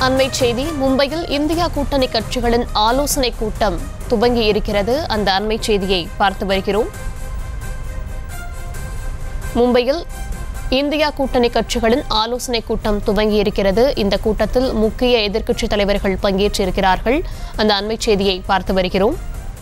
அண்மை செய்தி மும்பையில் இந்தியா கூட்டணி கட்சிகளின் ஆலோசனை கூட்டம் துவங்கி இருக்கிறது அந்த அண்மை செய்தியை பார்த்து வருகிறோம் மும்பையில் இந்தியா கூட்டணி கட்சிகளின் ஆலோசனை கூட்டம் துவங்கி இருக்கிறது இந்த கூட்டத்தில் முக்கிய எதிர்க்கட்சித் தலைவர்கள் பங்கேற்றிருக்கிறார்கள் அந்த அண்மை செய்தியை பார்த்து வருகிறோம்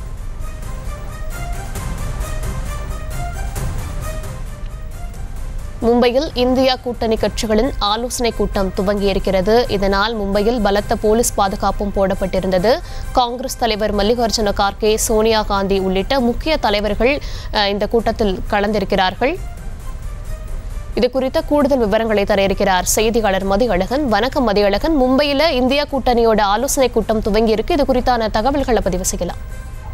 மும்பையில் இந்தியா கூட்டணி கட்சிகளின் ஆலோசனை கூட்டம் துவங்கியிருக்கிறது இதனால் மும்பையில் பலத்த போலீஸ் பாதுகாப்பும் போடப்பட்டிருந்தது காங்கிரஸ் தலைவர் மல்லிகார்ஜுன கார்கே சோனியா காந்தி உள்ளிட்ட முக்கிய தலைவர்கள் அஹ், இந்த கூட்டத்தில் கலந்திருக்கிறார்கள் இது குறித்த கூடுதல் விவரங்களை தர இருக்கிறார் செய்தியாளர் மதியழகன் வணக்கம் மதியழகன் மும்பையில இந்தியா கூட்டணியோட ஆலோசனை கூட்டம் துவங்கி இருக்கு இது குறித்தான தகவல்களை பதிவு செய்யலாம்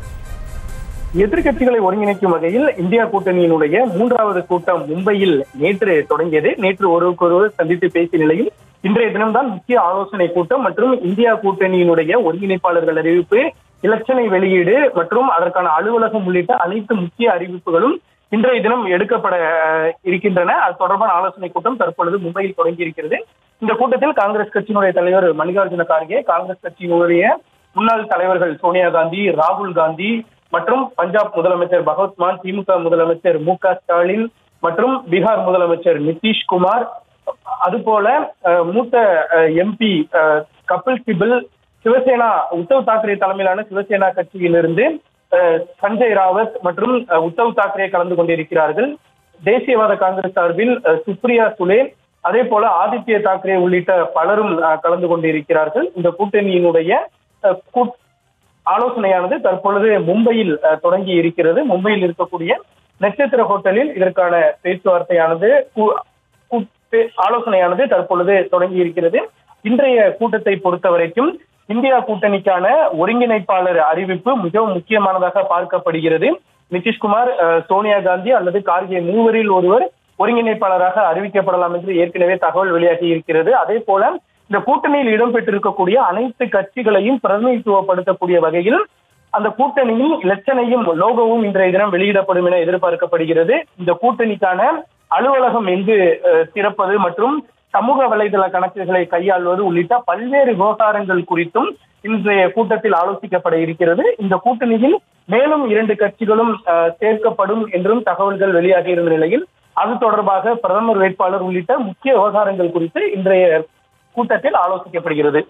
எதிர்க்கட்சிகளை ஒருங்கிணைக்கும் வகையில் இந்தியா கூட்டணியினுடைய மூன்றாவது கூட்டம் மும்பையில் நேற்று தொடங்கியது நேற்று ஒருவருக்கொருவர் சந்தித்து பேசிய நிலையில் இன்றைய தினம்தான் முக்கிய ஆலோசனை கூட்டம் மற்றும் இந்தியா கூட்டணியினுடைய ஒருங்கிணைப்பாளர்கள் அறிவிப்பு இலட்சணை வெளியீடு மற்றும் அதற்கான அலுவலகம் உள்ளிட்ட அனைத்து முக்கிய அறிவிப்புகளும் இன்றைய தினம் எடுக்கப்பட அஹ், இருக்கின்றன அது தொடர்பான ஆலோசனை கூட்டம் தற்பொழுது மும்பையில் தொடங்கி இருக்கிறது இந்த கூட்டத்தில் காங்கிரஸ் கட்சியினுடைய தலைவர் மல்லிகார்ஜுன கார்கே காங்கிரஸ் கட்சியினுடைய முன்னாள் தலைவர்கள் சோனியா காந்தி ராகுல் காந்தி மற்றும் பஞ்சாப் முதலமைச்சர் பகவத் மான் திமுக முதலமைச்சர் மு க ஸ்டாலின் மற்றும் பீகார் முதலமைச்சர் நிதிஷ்குமார் அதுபோல அஹ், மூத்த எம்பி கபில் சிபில் சிவசேனா உத்தவ் தாக்கரே தலைமையிலான சிவசேனா கட்சியிலிருந்து அஹ், சஞ்சய் ராவத் மற்றும் அஹ், உத்தவ் தாக்கரே கலந்து கொண்டிருக்கிறார்கள் தேசியவாத காங்கிரஸ் சார்பில் அஹ், சுப்ரியா சுலே அதே போல ஆதித்ய தாக்கரே உள்ளிட்ட பலரும் அஹ், கலந்து கொண்டிருக்கிறார்கள் இந்த கூட்டணியினுடைய அஹ், கூட்- ஆலோசனையானது தற்பொழுது மும்பையில் அஹ், தொடங்கி இருக்கிறது மும்பையில் இருக்கக்கூடிய நட்சத்திர ஹோட்டலில் இதற்கான பேச்சுவார்த்தையானது கூ- கூ- பே- ஆலோசனையானது தற்பொழுது தொடங்கி இருக்கிறது இன்றைய கூட்டத்தை பொறுத்த வரைக்கும் இந்தியா கூட்டணிக்கான ஒருங்கிணைப்பாளர் அறிவிப்பு மிகவும் முக்கியமானதாக பார்க்கப்படுகிறது நிதிஷ்குமார் அஹ், சோனியா காந்தி அல்லது கார்கே மூவரில் ஒருவர் ஒருங்கிணைப்பாளராக அறிவிக்கப்படலாம் என்று ஏற்கனவே தகவல் வெளியாகி இருக்கிறது அதே போல இந்த கூட்டணியில் இடம்பெற்றிருக்கக்கூடிய அனைத்து கட்சிகளையும் பிரதிநிதித்துவப்படுத்தக்கூடிய வகையில் அந்த கூட்டணியின் இலட்சணையும் லோகோவும் இன்றைய தினம் வெளியிடப்படும் என எதிர்பார்க்கப்படுகிறது இந்த கூட்டணிக்கான அலுவலகம் எங்கு அஹ், திறப்பது மற்றும் சமூக வலைதள கணக்குகளை கையாள்வது உள்ளிட்ட பல்வேறு விவகாரங்கள் குறித்தும் இன்றைய கூட்டத்தில் ஆலோசிக்கப்பட இருக்கிறது இந்த கூட்டணியில் மேலும் இரண்டு கட்சிகளும் அஹ், சேர்க்கப்படும் என்றும் தகவல்கள் வெளியாகி இருந்த நிலையில் அது தொடர்பாக பிரதமர் வேட்பாளர் உள்ளிட்ட முக்கிய விவகாரங்கள் குறித்து இன்றைய கூட்டத்தில் ஆலோசிக்கப்படுகிறது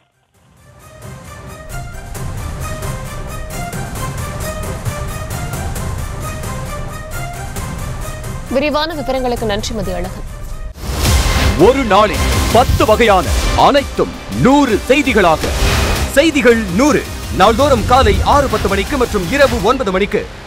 விரிவான விவரங்களுக்கு நன்றி மதியழகன் ஒரு நாளில் பத்து வகையான அனைத்தும் நூறு செய்திகளாக செய்திகள் நூறு நாள்தோறும் காலை ஆறு பத்து மணிக்கு மற்றும் இரவு ஒன்பது மணிக்கு